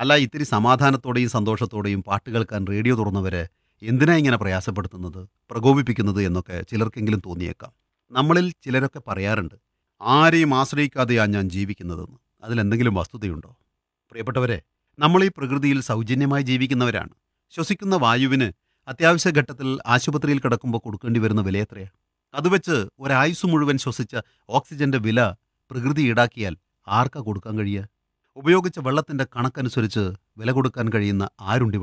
അല്ല ഇത്തിരി സമാധാനത്തോടെയും സന്തോഷത്തോടെയും പാട്ട് കേൾക്കാൻ റേഡിയോ തുറന്നവരെ എന്തിനാ ഇങ്ങനെ പ്രയാസപ്പെടുത്തുന്നത് പ്രകോപിപ്പിക്കുന്നത് എന്നൊക്കെ ചിലർക്കെങ്കിലും തോന്നിയേക്കാം നമ്മളിൽ ചിലരൊക്കെ പറയാറുണ്ട് ആരെയും ആശ്രയിക്കാതെയാ ഞാൻ ജീവിക്കുന്നതെന്ന് അതിലെന്തെങ്കിലും വസ്തുതയുണ്ടോ പ്രിയപ്പെട്ടവരെ നമ്മൾ ഈ പ്രകൃതിയിൽ സൗജന്യമായി ജീവിക്കുന്നവരാണ് ശ്വസിക്കുന്ന വായുവിന് അത്യാവശ്യ ഘട്ടത്തിൽ ആശുപത്രിയിൽ കിടക്കുമ്പോൾ കൊടുക്കേണ്ടി വരുന്ന വില എത്രയാ അത് വെച്ച് ഒരായുസ് മുഴുവൻ ശ്വസിച്ച ഓക്സിജന്റെ വില പ്രകൃതി ഈടാക്കിയാൽ ആർക്കാ കൊടുക്കാൻ കഴിയുക ഉപയോഗിച്ച വെള്ളത്തിന്റെ കണക്കനുസരിച്ച് വില കൊടുക്കാൻ കഴിയുന്ന ആരുണ്ട് ഇവിടെ?